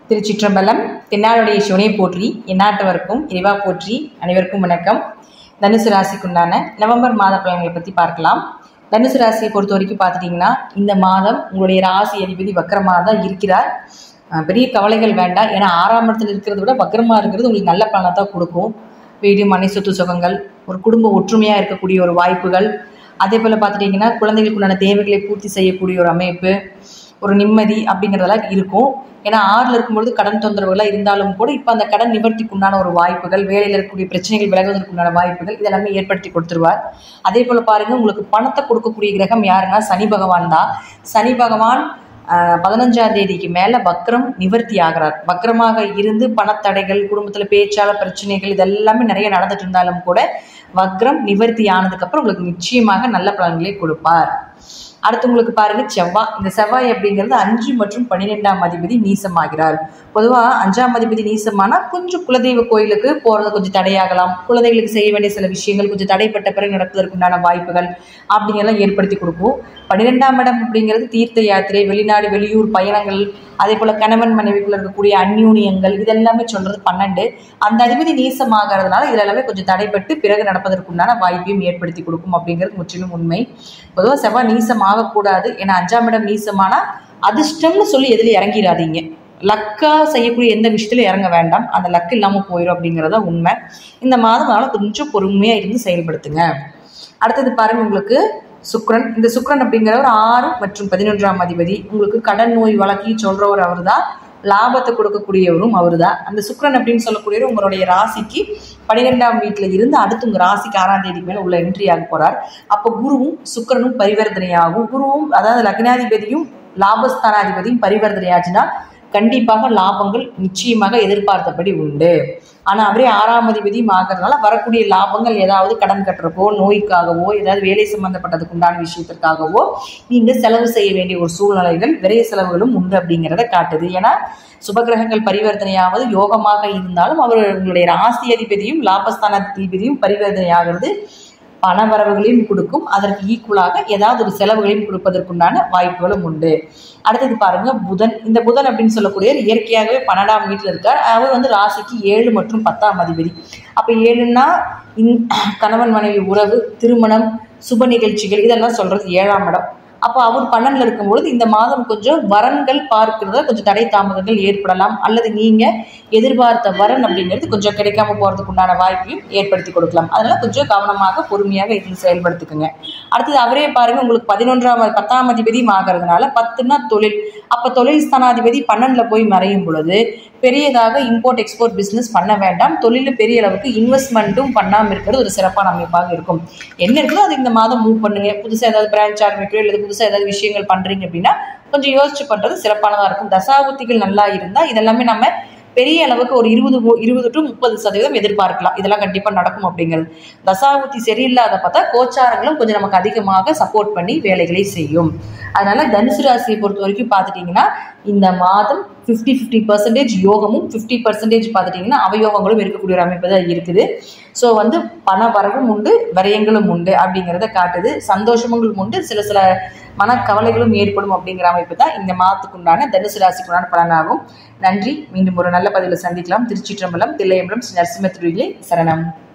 திருச்சிற்றம்பலம் தென்னாடுடைய சிவனை போற்றி எந்நாட்டவருக்கும் இறைவா போற்றி அனைவருக்கும் வணக்கம் தனுசு ராசிக்குண்டான நவம்பர் மாத பலன்களை பற்றி பார்க்கலாம் தனுசு ராசியை பொறுத்த வரைக்கும் பார்த்துட்டிங்கன்னா இந்த மாதம் உங்களுடைய ராசி அதிபதி வக்கரமாக தான் இருக்கிறார் அஹ் பெரிய கவலைகள் வேண்டாம் ஏன்னா ஆறாம் இடத்துல இருக்கிறத விட வக்கரமாக இருக்கிறது உங்களுக்கு நல்ல பலனை தான் கொடுக்கும் வீடு மனை சொத்து சுகங்கள் ஒரு குடும்ப ஒற்றுமையாக இருக்கக்கூடிய ஒரு வாய்ப்புகள் அதே போல் பார்த்துட்டிங்கன்னா குழந்தைகளுக்குண்டான தேவைகளை பூர்த்தி செய்யக்கூடிய ஒரு அமைப்பு ஒரு நிம்மதி அப்படிங்கிறதெல்லாம் இருக்கும் ஏன்னா ஆறில் இருக்கும்பொழுது கடன் தொந்தரவுகளாக இருந்தாலும் கூட இப்போ அந்த கடன் நிவர்த்திக்குண்டான ஒரு வாய்ப்புகள் வேலையில் இருக்கக்கூடிய பிரச்சனைகள் விலகுவதற்குண்டான வாய்ப்புகள் இதெல்லாமே ஏற்படுத்தி கொடுத்துருவார் அதே போல் பாருங்கள் உங்களுக்கு பணத்தை கொடுக்கக்கூடிய கிரகம் யாருன்னா சனி பகவான் தான் சனி பகவான் ஆஹ், பதினஞ்சாம் தேதிக்கு மேலே வக்ரம் நிவர்த்தி ஆகிறார் வக்ரமாக இருந்து பணத்தடைகள் குடும்பத்தில் பேச்சாள பிரச்சனைகள் இதெல்லாமே நிறைய நடந்துட்டு இருந்தாலும் கூட வக்ரம் நிவர்த்தி ஆனதுக்கப்புறம் உங்களுக்கு நிச்சயமாக நல்ல பலன்களை கொடுப்பார் அடுத்து உங்களுக்கு பாருங்க செவ்வாய் இந்த செவ்வாய் அப்படிங்கிறது அஞ்சு மற்றும் பன்னிரெண்டாம் அதிபதி நீசமாகிறார் பொதுவாக அஞ்சாம் அதிபதி நீசமானா கொஞ்சம் குலதெய்வ கோயிலுக்கு போகிறது கொஞ்சம் தடையாகலாம் குழந்தைகளுக்கு செய்ய வேண்டிய சில விஷயங்கள் கொஞ்சம் தடைப்பட்ட பிறகு நடப்பதற்குண்டான வாய்ப்புகள் அப்படிங்கெல்லாம் ஏற்படுத்தி கொடுக்கும் பன்னிரெண்டாம் இடம் அப்படிங்கிறது தீர்த்த யாத்திரை வெளிநாடு வெளியூர் பயணங்கள் அதே போல் கணவன் மனைவிக்குள்ள இருக்கக்கூடிய அந்யூனியங்கள் இதெல்லாமே சொல்கிறது பன்னெண்டு அந்த அதிபதி நீசமாகிறதுனால இதில் எல்லாமே கொஞ்சம் தடைப்பட்டு பிறகு நடப்பதற்குண்டான வாய்ப்பையும் ஏற்படுத்தி கொடுக்கும் அப்படிங்கிறது முற்றிலும் உண்மை பொதுவாக செவ்வாய் நீசம் ஆகக்கூடாது ஏன்னா அஞ்சாம் இடம் நீசமானா அதிர்ஷ்டம்னு சொல்லி எதில் இறங்கிடாதீங்க லக்கா செய்யக்கூடிய எந்த விஷயத்திலும் இறங்க வேண்டாம் அந்த லக்கு இல்லாமல் போயிடும் அப்படிங்கிறத உண்மை இந்த மாதம் அதனால் கொஞ்சம் பொறுமையாக இருந்து செயல்படுத்துங்க அடுத்தது பாருங்க உங்களுக்கு சுக்ரன் இந்த சுக்ரன் அப்படிங்கிறவர் ஆறு மற்றும் பதினொன்றாம் அதிபதி உங்களுக்கு கடன் நோய் வழக்கி சொல்றவர் அவர் தான் லாபத்தை கொடுக்கக்கூடியவரும் அவர் தான் அந்த சுக்ரன் அப்படின்னு சொல்லக்கூடியவர் உங்களுடைய ராசிக்கு பன்னிரெண்டாம் வீட்டில் இருந்து அடுத்து உங்கள் ராசிக்கு ஆறாம் தேதிக்கு மேலே உள்ள என்ட்ரி ஆக போகிறார் அப்போ குருவும் சுக்கிரனும் பரிவர்த்தனையாகும் குருவும் அதாவது லக்னாதிபதியும் லாபஸ்தானாதிபதியும் பரிவர்த்தனையாச்சுன்னா கண்டிப்பாக லாபங்கள் நிச்சயமாக எதிர்பார்த்தபடி உண்டு ஆனால் அவரே ஆறாம் அதிபதியும் ஆகிறதுனால வரக்கூடிய லாபங்கள் ஏதாவது கடன் கட்டுறப்போ நோய்க்காகவோ ஏதாவது வேலை சம்பந்தப்பட்டதுக்கு உண்டான விஷயத்திற்காகவோ நீங்கள் செலவு செய்ய வேண்டிய ஒரு சூழ்நிலைகள் விரைய செலவுகளும் உண்டு அப்படிங்கிறத காட்டுது ஏன்னா சுபகிரகங்கள் பரிவர்த்தனையாவது யோகமாக இருந்தாலும் அவர்களுடைய ராசி அதிபதியும் லாபஸ்தான அதிபதியும் பரிவர்த்தனையாகிறது பண வரவுகளையும் கொடுக்கும் அதற்கு ஈக்குவலாக ஏதாவது ஒரு செலவுகளையும் கொடுப்பதற்குண்டான வாய்ப்புகளும் உண்டு அடுத்தது பாருங்க புதன் இந்த புதன் அப்படின்னு சொல்லக்கூடிய இயற்கையாகவே பன்னெண்டாம் வீட்டில் இருக்கார் அவர் வந்து ராசிக்கு ஏழு மற்றும் பத்தாம் அதிபதி அப்போ ஏழுன்னா இன் கணவன் மனைவி உறவு திருமணம் சுப நிகழ்ச்சிகள் இதெல்லாம் சொல்றது ஏழாம் இடம் அப்போ அவர் பன்னெண்டில் இருக்கும்பொழுது இந்த மாதம் கொஞ்சம் வரன்கள் பார்க்கிறதுல கொஞ்சம் தடை தாமதங்கள் ஏற்படலாம் அல்லது நீங்கள் எதிர்பார்த்த வரன் அப்படிங்கிறது கொஞ்சம் கிடைக்காம போகிறதுக்கு உண்டான வாய்ப்பையும் ஏற்படுத்தி கொடுக்கலாம் அதனால் கொஞ்சம் கவனமாக பொறுமையாக இருந்து செயல்படுத்திக்கோங்க அடுத்தது அவரே பாருங்க உங்களுக்கு பதினொன்றாம் பத்தாம் அதிபதியும் ஆகிறதுனால பத்துனா தொழில் அப்போ தொழில் ஸ்தானாதிபதி பன்னெண்டில் போய் மறையும் பொழுது பெரியதாக இம்போர்ட் எக்ஸ்போர்ட் பிஸ்னஸ் பண்ண வேண்டாம் தொழிலில் பெரிய அளவுக்கு இன்வெஸ்ட்மெண்ட்டும் பண்ணாமல் இருக்கிறது ஒரு சிறப்பான அமைப்பாக இருக்கும் என்ன இருக்குதோ அது இந்த மாதம் மூவ் பண்ணுங்க புதுசாக ஏதாவது பிரான்ச் ஆரம்பிக்கிறோம் இல்லை புதுசாக ஏதாவது விஷயங்கள் பண்ணுறீங்க அப்படின்னா கொஞ்சம் யோசிச்சு பண்ணுறது சிறப்பானதாக இருக்கும் தசாபுத்திகள் நல்லா இருந்தால் இதெல்லாமே நம்ம பெரிய அளவுக்கு ஒரு இருபது மு- இருபது டு முப்பது சதவீதம் எதிர்பார்க்கலாம் இதெல்லாம் கண்டிப்பாக நடக்கும் அப்படிங்கிறது தசாபுத்தி சரியில்லாத பார்த்தா கோச்சாரங்களும் கொஞ்சம் நமக்கு அதிகமாக சப்போர்ட் பண்ணி வேலைகளை செய்யும் அதனால தனுசு ராசியை பொறுத்த வரைக்கும் பார்த்துட்டிங்கன்னா இந்த மாதம் ஃபிஃப்டி ஃபிஃப்டி பர்சன்டேஜ் யோகமும் ஃபிஃப்டி பர்சன்டேஜ் பார்த்துட்டிங்கன்னா அவயோகங்களும் இருக்கக்கூடிய ஒரு அமைப்பு தான் இருக்குது ஸோ வந்து பண வரவும் உண்டு விரயங்களும் உண்டு அப்படிங்கிறத காட்டுது சந்தோஷங்களும் உண்டு சில சில மனக்கவலைகளும் ஏற்படும் அப்படிங்கிற அமைப்பு தான் இந்த மாதத்துக்குண்டான தனுசு ராசிக்குண்டான பலனாகும் நன்றி மீண்டும் ஒரு நல்ல பதிவில் சந்திக்கலாம் திருச்சிற்றம்பலம் தில்லையம்பலம் ஸ்ரீ நரசிம்ம திருவிழை சரணம்